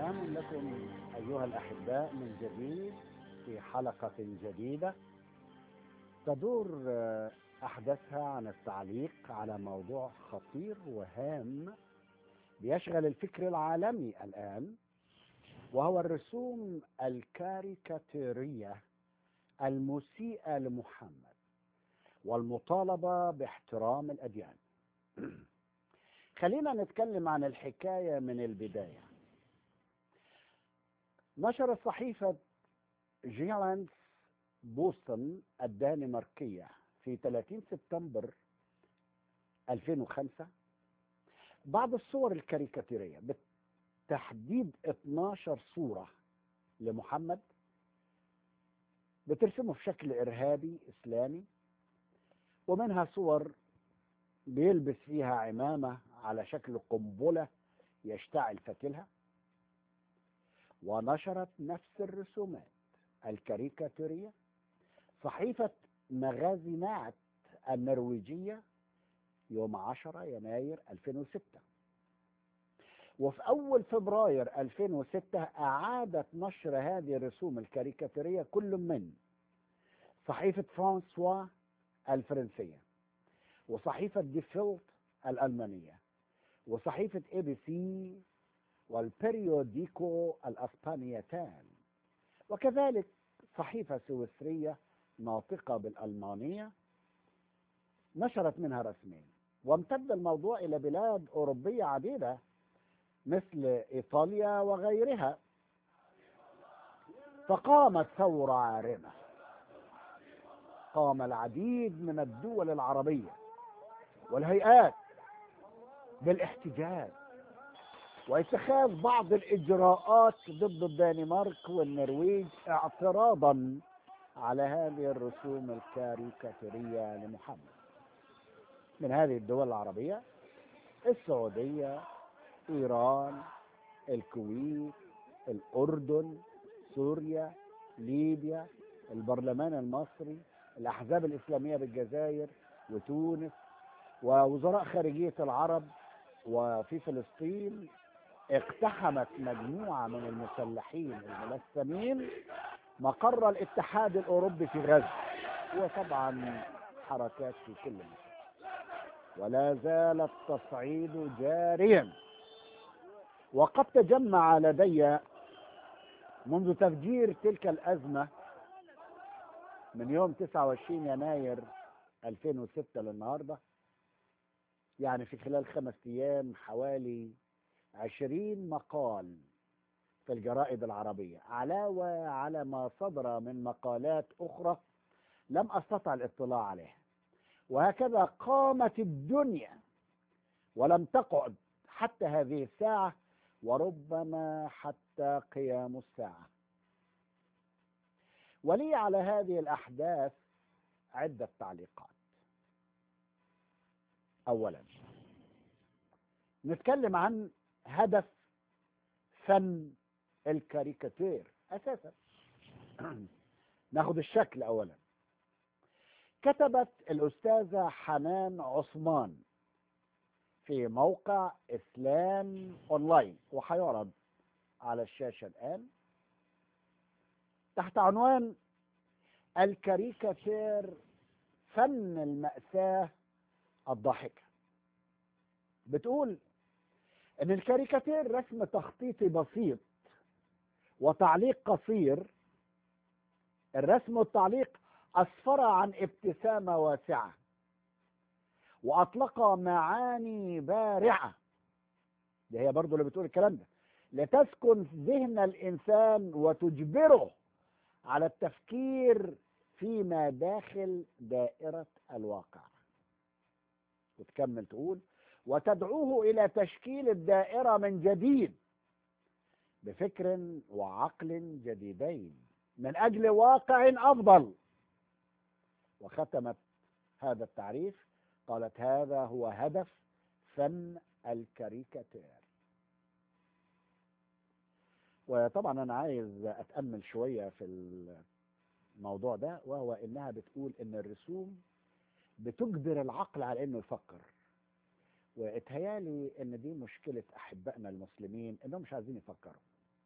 سلام لكم أيها الأحباء من جديد في حلقة جديدة تدور آه، أحداثها عن التعليق على موضوع خطير وهام بيشغل الفكر العالمي الآن وهو الرسوم الكاريكاتيرية المسيئة لمحمد والمطالبة باحترام الأديان خلينا نتكلم عن الحكاية من البداية نشرت صحيفة جيلاند بوسطن الدنماركية في 30 سبتمبر 2005 بعض الصور الكاريكاتيرية بالتحديد 12 صورة لمحمد بترسمه في شكل إرهابي إسلامي ومنها صور بيلبس فيها عمامة على شكل قنبلة يشتعل فتيلها ونشرت نفس الرسومات الكاريكاتيرية صحيفة مغازي نعت النرويجية يوم 10 يناير 2006 وفي أول فبراير 2006 أعادت نشر هذه الرسوم الكاريكاتيرية كل من صحيفة فرانسوا الفرنسية وصحيفة ديفيلت الألمانية وصحيفة اي بي سي والبريوديكو الأسبانيتان وكذلك صحيفة سويسرية ناطقة بالألمانية نشرت منها رسمين وامتد الموضوع إلى بلاد أوروبية عديدة مثل إيطاليا وغيرها فقامت ثورة عارمة قام العديد من الدول العربية والهيئات بالاحتجاج واتخاذ بعض الإجراءات ضد الدنمارك والنرويج اعتراضا على هذه الرسوم الكاريكاتيرية لمحمد من هذه الدول العربية السعودية إيران الكويت الأردن سوريا ليبيا البرلمان المصري الأحزاب الإسلامية بالجزائر وتونس ووزراء خارجية العرب وفي فلسطين اقتحمت مجموعة من المسلحين الملثمين مقر الاتحاد الأوروبي في غزة وطبعا حركات في كل مكان ولا زال التصعيد جاريا وقد تجمع لدي منذ تفجير تلك الأزمة من يوم 29 يناير 2006 للنهارده يعني في خلال خمس أيام حوالي عشرين مقال في الجرائد العربية علاوة على ما صدر من مقالات أخرى لم أستطع الاطلاع عليها وهكذا قامت الدنيا ولم تقعد حتى هذه الساعة وربما حتى قيام الساعة ولي على هذه الأحداث عدة تعليقات أولا نتكلم عن هدف فن الكاريكاتير أساسا ناخد الشكل أولا كتبت الأستاذة حنان عثمان في موقع إسلام أونلاين وهيعرض على الشاشة الآن تحت عنوان الكاريكاتير فن المأساة الضاحكة بتقول ان الكاريكاتير رسم تخطيطي بسيط وتعليق قصير الرسم والتعليق اسفر عن ابتسامة واسعة واطلق معاني بارعة دي هي برضو اللي بتقول الكلام ده لتسكن ذهن الانسان وتجبره على التفكير فيما داخل دائرة الواقع وتكمل تقول وتدعوه الى تشكيل الدائره من جديد بفكر وعقل جديدين من اجل واقع افضل وختمت هذا التعريف قالت هذا هو هدف فن الكاريكاتير وطبعا انا عايز اتامل شويه في الموضوع ده وهو انها بتقول ان الرسوم بتجبر العقل على انه يفكر واتهيالي ان دي مشكله احبائنا المسلمين انهم مش عايزين يفكروا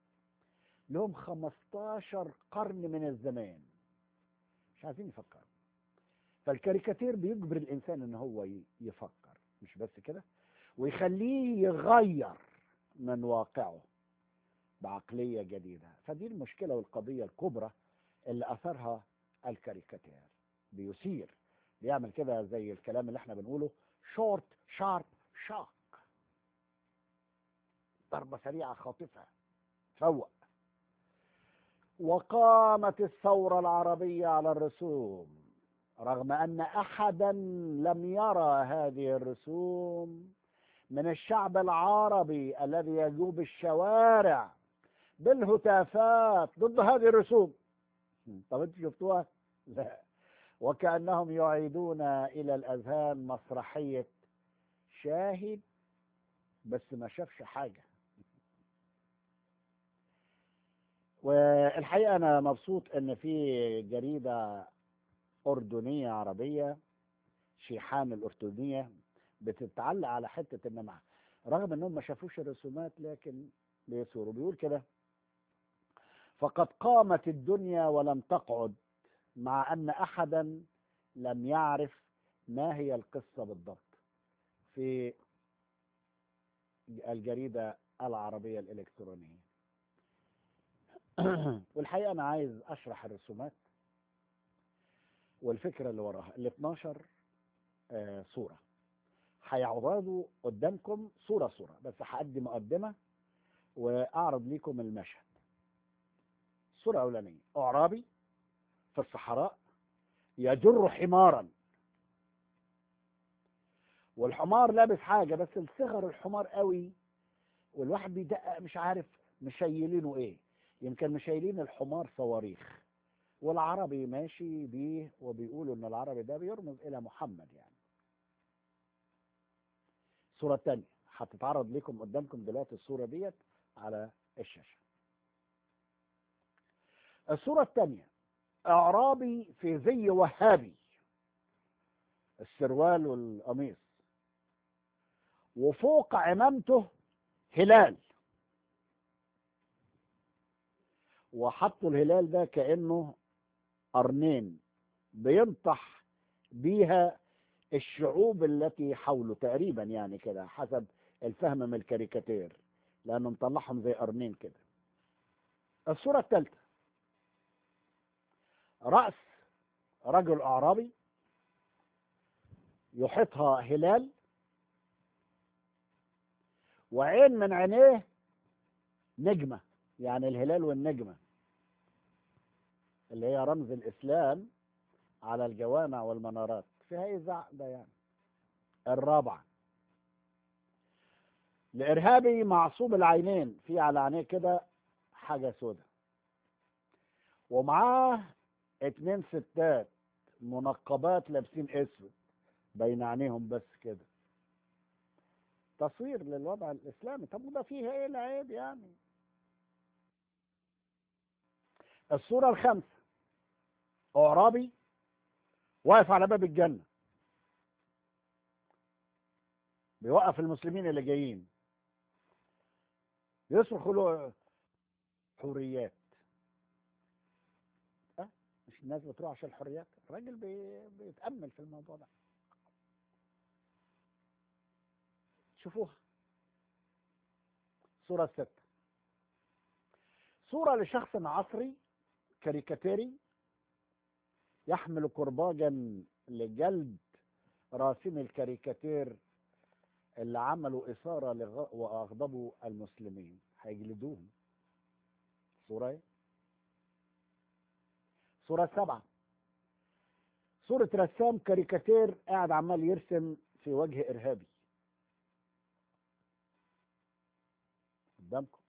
لهم 15 قرن من الزمان مش عايزين يفكروا فالكاريكاتير بيجبر الانسان ان هو ي- يفكر مش بس كده ويخليه يغير من واقعه بعقليه جديده فدي المشكله والقضيه الكبرى اللي اثرها الكاريكاتير بيثير بيعمل كده زي الكلام اللي احنا بنقوله شورت شارب شاك ضربه سريعه خاطفه فوق وقامت الثورة العربية على الرسوم رغم أن أحدا لم يرى هذه الرسوم من الشعب العربي الذي يجوب الشوارع بالهتافات ضد هذه الرسوم طب انتوا شفتوها؟ لا وكأنهم يعيدون إلى الأذهان مسرحية شاهد بس ما شافش حاجة والحقيقة أنا مبسوط إن في جريدة أردنية عربية شيحان الأردنية بتتعلق على حتة إن مع رغم إنهم ما شافوش الرسومات لكن بيصوروا بيقول كده فقد قامت الدنيا ولم تقعد مع أن أحدا لم يعرف ما هي القصة بالضبط في الجريدة العربية الإلكترونية والحقيقة أنا عايز أشرح الرسومات والفكرة اللي وراها ال 12 آه، صورة هيعرضوا قدامكم صورة صورة بس هأدي مقدمة وأعرض لكم المشهد الصورة الأولانية أعرابي في الصحراء يجر حمارا والحمار لابس حاجة بس الصغر الحمار قوي والواحد بيدقق مش عارف مشيلينه ايه يمكن مشايلين الحمار صواريخ والعربي ماشي بيه وبيقولوا ان العربي ده بيرمز الى محمد يعني الصورة الثانية هتتعرض لكم قدامكم دلوقتي الصورة ديت على الشاشة الصورة الثانية اعرابي في زي وهابي السروال والقميص وفوق عمامته هلال وحطوا الهلال ده كأنه قرنين بينطح بيها الشعوب التي حوله تقريبا يعني كده حسب الفهم من الكاريكاتير لأنه مطلعهم زي قرنين كده الصورة الثالثة رأس رجل أعرابي يحيطها هلال وعين من عينيه نجمة يعني الهلال والنجمة اللي هي رمز الإسلام على الجوامع والمنارات فيها ايه زعق ده يعني الرابعة الإرهابي معصوب العينين في على عينيه كده حاجة سودة ومعاه اتنين ستات منقبات لابسين اسود بين عينيهم بس كده تصوير للوضع الإسلامي طب وده فيها ايه العيب يعني الصورة الخامسة أعرابي واقف على باب الجنة بيوقف المسلمين اللي جايين يصرخ له حريات أه؟ مش الناس بتروح عشان الحريات الراجل بي... بيتأمل في الموضوع ده شوفوها صورة الستة صورة لشخص عصري كاريكاتيري يحمل كرباجا لجلد راسم الكاريكاتير اللي عملوا إثارة لغ... وأغضبوا المسلمين هيجلدوهم صورة ايه؟ صورة سبعة صورة رسام كاريكاتير قاعد عمال يرسم في وجه إرهابي قدامكم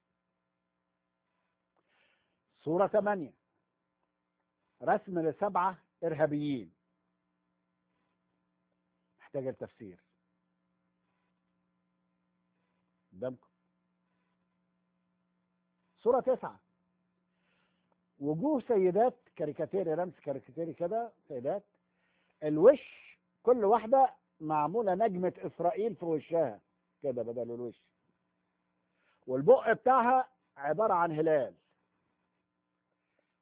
صورة ثمانية رسم لسبعة إرهابيين محتاجة التفسير قدامكم صورة تسعة وجوه سيدات كاريكاتيري رمز كاريكاتيري كده سيدات الوش كل واحدة معمولة نجمة إسرائيل في وشها كده بدل الوش والبق بتاعها عبارة عن هلال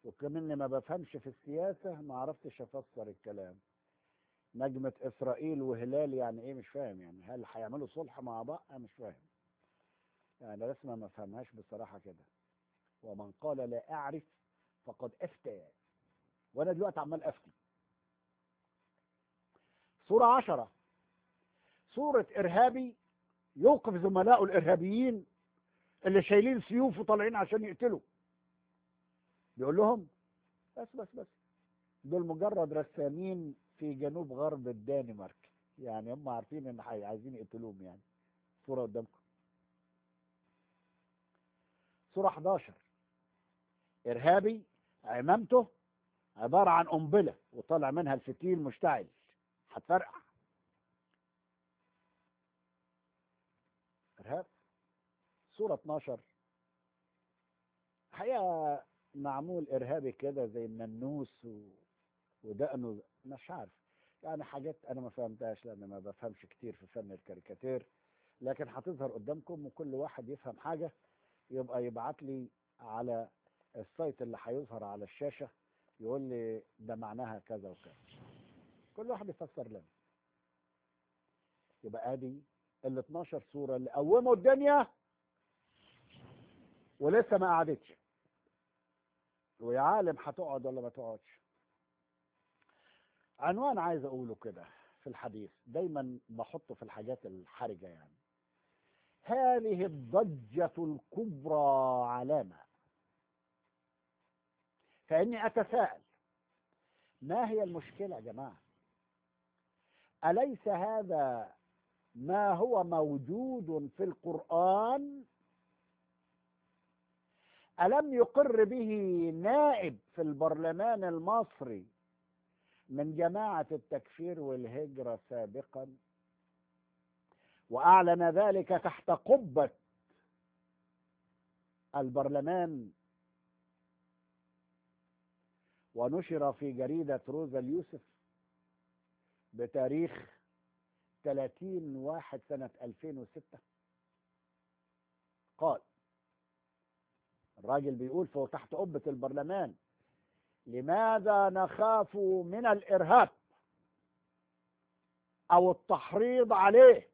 وكمني ما بفهمش في السياسة ما عرفتش أفسر الكلام نجمة إسرائيل وهلال يعني إيه مش فاهم يعني هل هيعملوا صلح مع بعض أنا مش فاهم يعني رسمة ما فهمهاش بصراحة كده ومن قال لا أعرف فقد أفتى وأنا دلوقتي عمال أفتي سورة عشرة سورة إرهابي يوقف زملائه الإرهابيين اللي شايلين سيوف وطالعين عشان يقتلوا بيقول لهم بس بس بس دول مجرد رسامين في جنوب غرب الدنمارك يعني هم عارفين ان حي- عايزين يقتلوهم يعني صورة قدامكم سورة 11 إرهابي عمامته عبارة عن قنبلة وطالع منها الفتيل مشتعل هتفرقع إرهاب سورة 12 حقيقة معمول إرهابي كده زي الننوس و... ودقنه مش عارف يعني حاجات أنا ما فهمتهاش لأن ما بفهمش كتير في فن الكاريكاتير لكن هتظهر قدامكم وكل واحد يفهم حاجة يبقى يبعت لي على السايت اللي هيظهر على الشاشة يقول لي ده معناها كذا وكذا كل واحد يفسر لنا يبقى ادي ال 12 سورة اللي قوموا الدنيا ولسه ما قعدتش ويا عالم هتقعد ولا ما تقعدش عنوان عايز اقوله كده في الحديث دايما بحطه في الحاجات الحرجة يعني هذه الضجة الكبرى علامة فإني أتساءل ما هي المشكلة يا جماعة أليس هذا ما هو موجود في القرآن ألم يقر به نائب في البرلمان المصري من جماعة التكفير والهجرة سابقا وأعلن ذلك تحت قبة البرلمان ونشر في جريدة روزا اليوسف بتاريخ 30 واحد سنة 2006 قال الراجل بيقول فوق تحت قبة البرلمان لماذا نخاف من الإرهاب أو التحريض عليه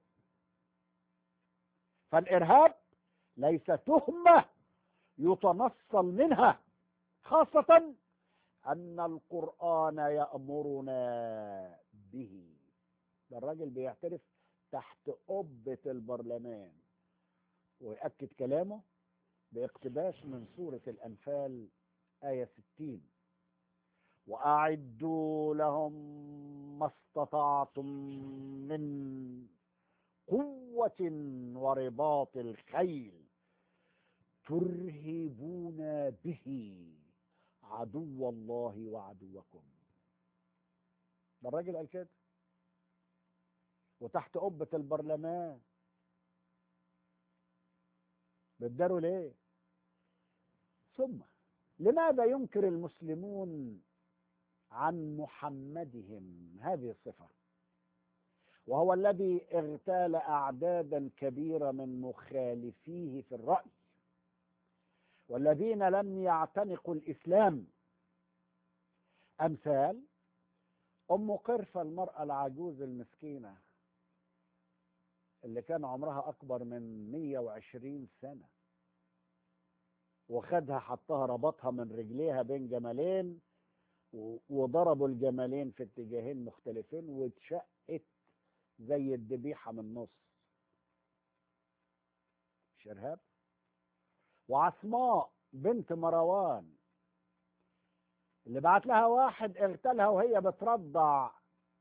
فالإرهاب ليس تهمة يتنصل منها خاصة أن القرآن يأمرنا به ده الراجل بيعترف تحت قبة البرلمان ويأكد كلامه باقتباس من سورة الأنفال آية 60 وأعدوا لهم ما استطعتم من قوة ورباط الخيل ترهبون به عدو الله وعدوكم ده الراجل قال كده وتحت قبة البرلمان بتداروا ليه ثم لماذا ينكر المسلمون عن محمدهم هذه الصفة وهو الذي اغتال أعدادا كبيرة من مخالفيه في الرأي والذين لم يعتنقوا الإسلام أمثال أم قرفة المرأة العجوز المسكينة اللي كان عمرها أكبر من 120 سنة وخدها حطها ربطها من رجليها بين جملين و- وضربوا الجملين في اتجاهين مختلفين واتشقت زي الذبيحة من النص مش إرهاب وعصماء بنت مروان اللي بعت لها واحد اغتالها وهي بترضع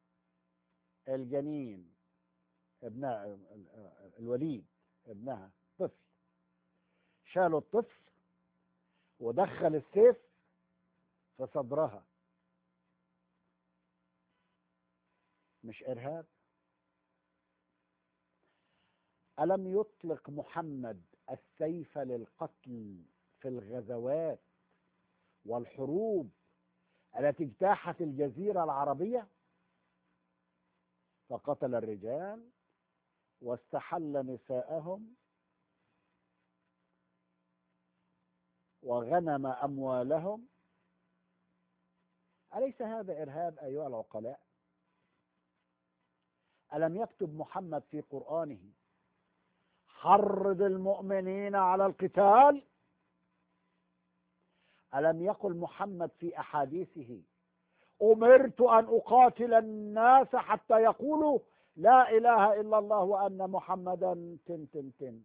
الجنين ابنها الوليد ابنها طفل شالوا الطفل ودخل السيف في صدرها مش إرهاب ألم يطلق محمد السيف للقتل في الغزوات والحروب التي اجتاحت الجزيرة العربية فقتل الرجال واستحل نساءهم وغنم أموالهم أليس هذا إرهاب أيها العقلاء ألم يكتب محمد في قرآنه حرض المؤمنين على القتال ألم يقل محمد في أحاديثه أمرت أن أقاتل الناس حتى يقولوا لا إله إلا الله وأن محمدا تن تن تن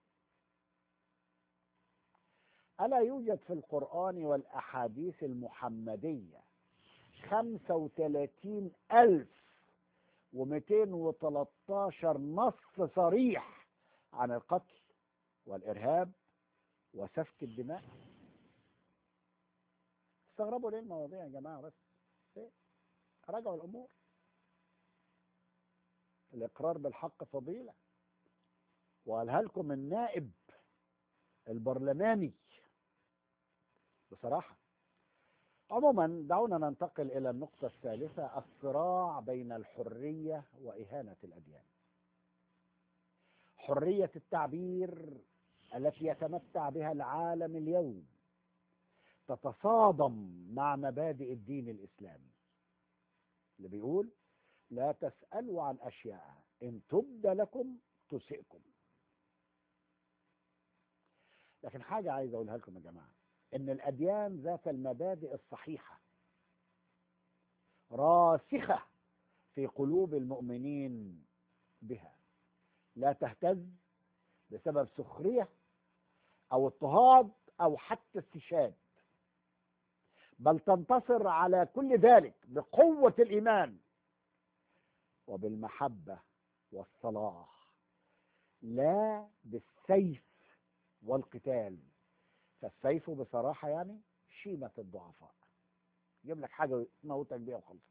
ألا يوجد في القرآن والأحاديث المحمدية خمسة وثلاثين ألف ومئتين وتلتاشر نص صريح عن القتل والإرهاب وسفك الدماء استغربوا ليه المواضيع يا جماعة بس إيه؟ راجعوا الأمور الإقرار بالحق فضيلة وقالها لكم النائب البرلماني بصراحة عموما دعونا ننتقل إلى النقطة الثالثة الصراع بين الحرية وإهانة الأديان حرية التعبير التي يتمتع بها العالم اليوم تتصادم مع مبادئ الدين الإسلامي اللي بيقول لا تسألوا عن أشياء إن تبد لكم تسئكم لكن حاجة عايز أقولها لكم يا جماعة إن الأديان ذات المبادئ الصحيحة راسخة في قلوب المؤمنين بها لا تهتز بسبب سخرية أو اضطهاد أو حتى استشهاد بل تنتصر على كل ذلك بقوة الإيمان وبالمحبة والصلاح لا بالسيف والقتال فالسيف بصراحة يعني شيمة الضعفاء يجيب لك حاجة تموتك بيها وخلصنا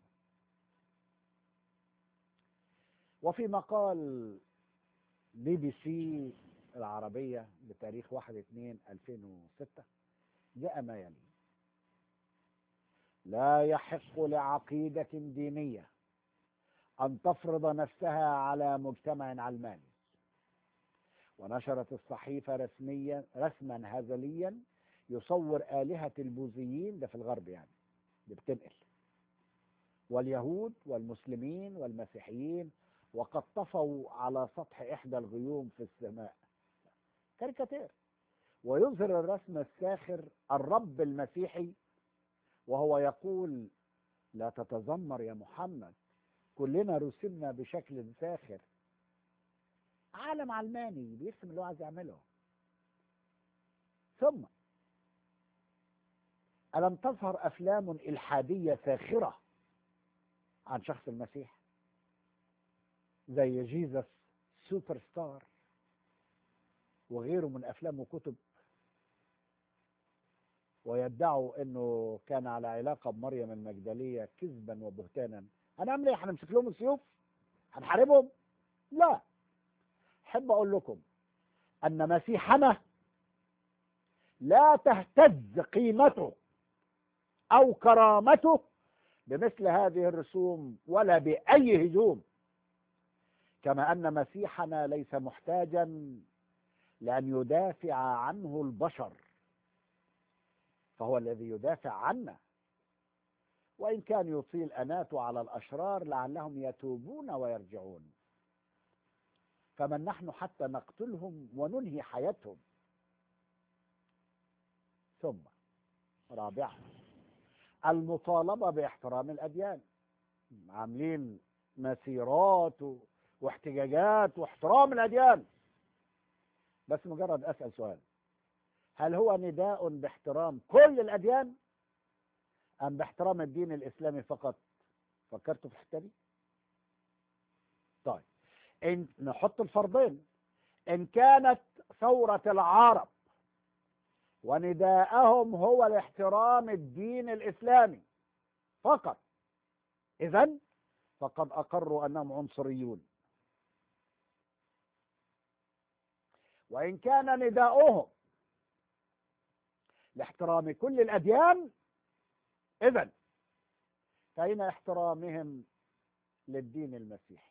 وفي مقال بي بي سي العربية بتاريخ 1 2 2006 جاء ما يلي لا يحق لعقيدة دينية أن تفرض نفسها على مجتمع علماني ونشرت الصحيفة رسميا رسما هزليا يصور آلهة البوذيين ده في الغرب يعني اللي بتنقل واليهود والمسلمين والمسيحيين وقد طفوا على سطح إحدى الغيوم في السماء كاريكاتير ويظهر الرسم الساخر الرب المسيحي وهو يقول لا تتذمر يا محمد كلنا رسمنا بشكل ساخر عالم علماني بيرسم اللي هو عايز يعمله ثم ألم تظهر أفلام إلحادية ساخرة عن شخص المسيح زي جيزس سوبر ستار وغيره من أفلام وكتب ويدعوا أنه كان على علاقة بمريم المجدلية كذبا وبهتانا هنعمل ايه هنمسك لهم السيوف هنحاربهم لا احب اقول لكم ان مسيحنا لا تهتز قيمته او كرامته بمثل هذه الرسوم ولا باي هجوم كما ان مسيحنا ليس محتاجا لان يدافع عنه البشر فهو الذي يدافع عنا وإن كان يطيل أناته على الأشرار لعلهم يتوبون ويرجعون فمن نحن حتى نقتلهم وننهي حياتهم ثم رابعا المطالبة باحترام الأديان عاملين مسيرات واحتجاجات واحترام الأديان بس مجرد أسأل سؤال هل هو نداء باحترام كل الأديان أم باحترام الدين الإسلامي فقط فكرتوا في الحتة دي طيب إن نحط الفرضين إن كانت ثورة العرب ونداءهم هو لاحترام الدين الإسلامي فقط إذا فقد أقروا أنهم عنصريون وإن كان نداؤهم لاحترام كل الأديان إذا فأين احترامهم للدين المسيحي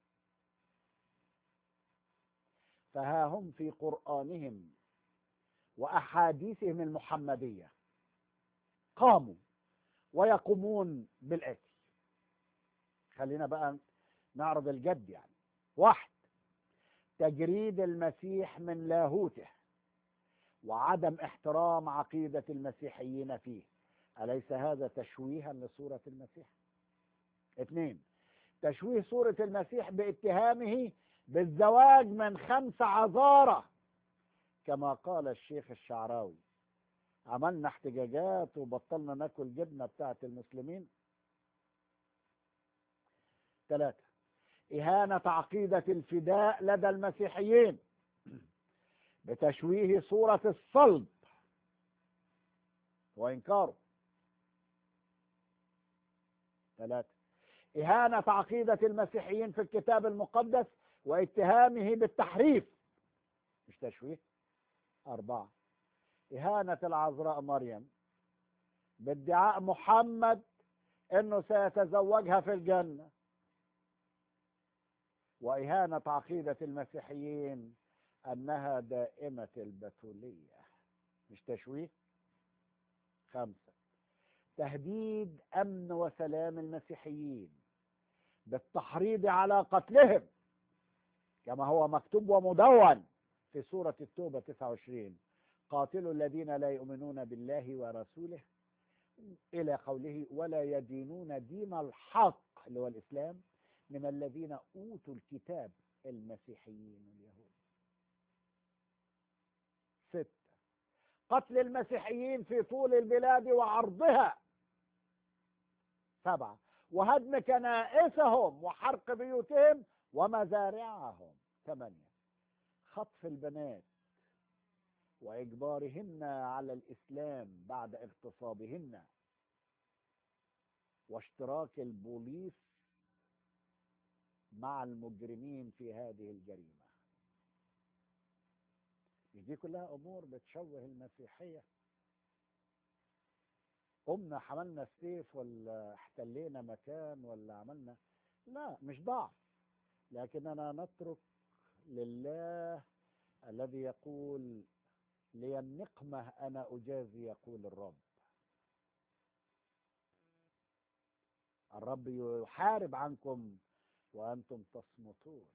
فها هم في قرآنهم وأحاديثهم المحمدية قاموا ويقومون بالآتي خلينا بقى نعرض الجد يعني واحد تجريد المسيح من لاهوته وعدم احترام عقيدة المسيحيين فيه أليس هذا تشويها لصورة المسيح اثنين تشويه صورة المسيح باتهامه بالزواج من خمس عذارة كما قال الشيخ الشعراوي عملنا احتجاجات وبطلنا ناكل جبنة بتاعت المسلمين ثلاثة إهانة عقيدة الفداء لدى المسيحيين بتشويه صورة الصلب وإنكاره ثلاثة إهانة عقيدة المسيحيين في الكتاب المقدس واتهامه بالتحريف مش تشويه أربعة إهانة العذراء مريم بادعاء محمد أنه سيتزوجها في الجنة وإهانة عقيدة المسيحيين أنها دائمة البتولية مش تشويه خمسة تهديد أمن وسلام المسيحيين بالتحريض على قتلهم كما هو مكتوب ومدون في سورة التوبة 29 قاتلوا الذين لا يؤمنون بالله ورسوله إلى قوله ولا يدينون دين الحق اللي هو الإسلام من الذين أوتوا الكتاب المسيحيين اليهود ستة قتل المسيحيين في طول البلاد وعرضها سبعة وهدم كنائسهم وحرق بيوتهم ومزارعهم ثمانية خطف البنات وإجبارهن على الإسلام بعد اغتصابهن واشتراك البوليس مع المجرمين في هذه الجريمة مش دي كلها أمور بتشوه المسيحية قمنا حملنا السيف ولا احتلينا مكان ولا عملنا لا مش ضعف لكننا نترك لله الذي يقول لي النقمة أنا أجازي يقول الرب الرب يحارب عنكم وأنتم تصمتون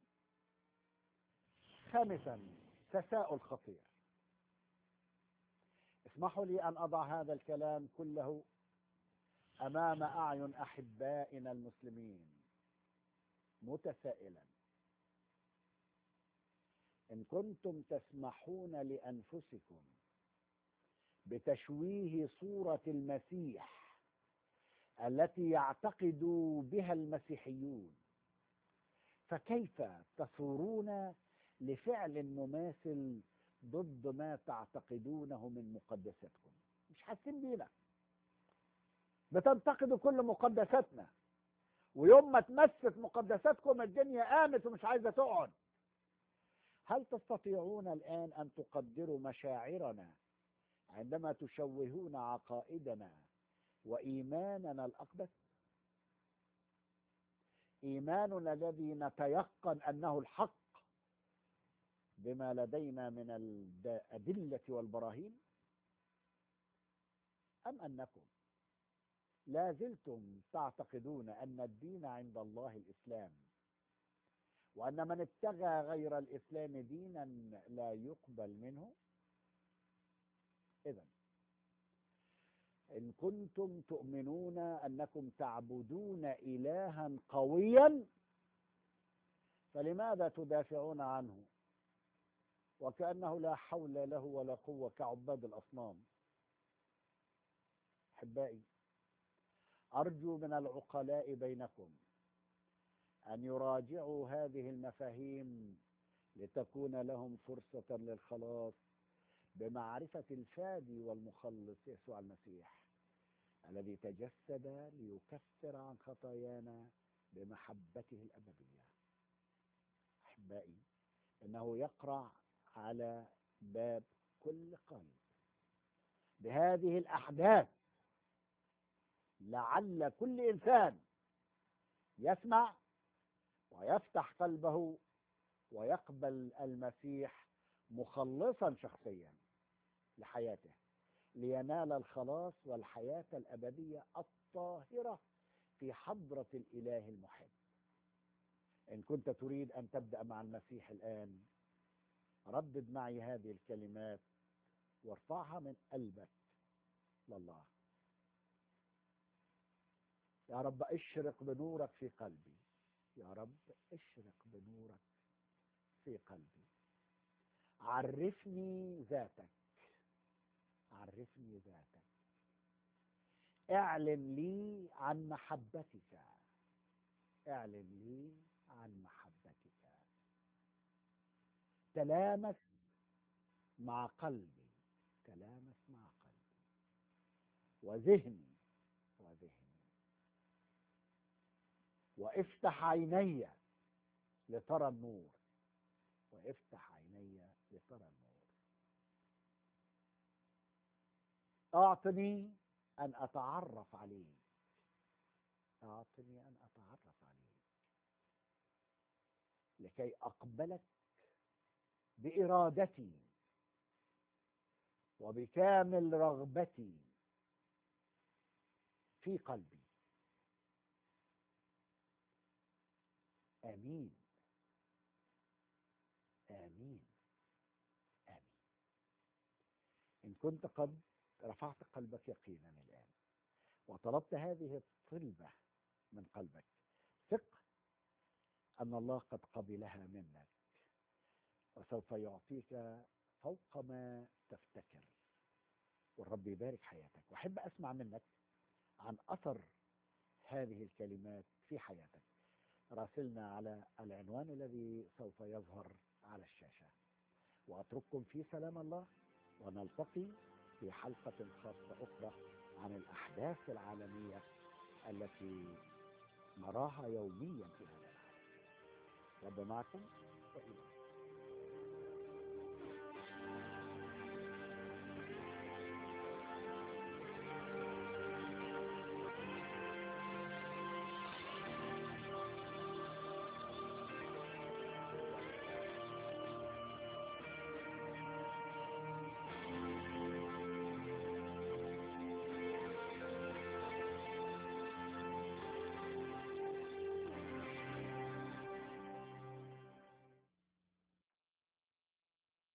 خامسا تساؤل خطير اسمحوا لي أن أضع هذا الكلام كله أمام أعين أحبائنا المسلمين متسائلا إن كنتم تسمحون لأنفسكم بتشويه صورة المسيح التي يعتقد بها المسيحيون فكيف تصورون لفعل مماثل ضد ما تعتقدونه من مقدساتكم مش حاسين بينا بتنتقدوا كل مقدساتنا ويوم ما تمست مقدساتكم الدنيا قامت ومش عايزه تقعد هل تستطيعون الان ان تقدروا مشاعرنا عندما تشوهون عقائدنا وايماننا الاقدس ايماننا الذي نتيقن انه الحق بما لدينا من الادله والبراهين ام انكم لا زلتم تعتقدون ان الدين عند الله الاسلام وان من ابتغى غير الاسلام دينا لا يقبل منه اذا ان كنتم تؤمنون انكم تعبدون الها قويا فلماذا تدافعون عنه وكانه لا حول له ولا قوه كعباد الاصنام احبائي أرجو من العقلاء بينكم أن يراجعوا هذه المفاهيم لتكون لهم فرصة للخلاص بمعرفة الفادي والمخلص يسوع المسيح الذي تجسد ليكفر عن خطايانا بمحبته الأبدية أحبائي إنه يقرع على باب كل قلب بهذه الأحداث لعل كل انسان يسمع ويفتح قلبه ويقبل المسيح مخلصا شخصيا لحياته لينال الخلاص والحياه الابديه الطاهرة في حضرة الإله المحب إن كنت تريد أن تبدأ مع المسيح الآن ردد معي هذه الكلمات وارفعها من قلبك لله يا رب اشرق بنورك في قلبي يا رب اشرق بنورك في قلبي عرفني ذاتك عرفني ذاتك اعلن لي عن محبتك اعلن لي عن محبتك تلامس مع قلبي تلامس مع قلبي وذهني وذهني وافتح عيني لترى النور وافتح عيني لترى النور اعطني ان اتعرف عليك اعطني ان اتعرف عليك لكي اقبلك بارادتي وبكامل رغبتي في قلبي امين امين امين ان كنت قد رفعت قلبك يقينا الان وطلبت هذه الطلبه من قلبك ثق ان الله قد قبلها منك وسوف يعطيك فوق ما تفتكر والرب يبارك حياتك واحب اسمع منك عن اثر هذه الكلمات في حياتك راسلنا على العنوان الذي سوف يظهر على الشاشه واترككم في سلام الله ونلتقي في حلقه خاصه اخرى عن الاحداث العالميه التي نراها يوميا في هذا العالم رب معكم والى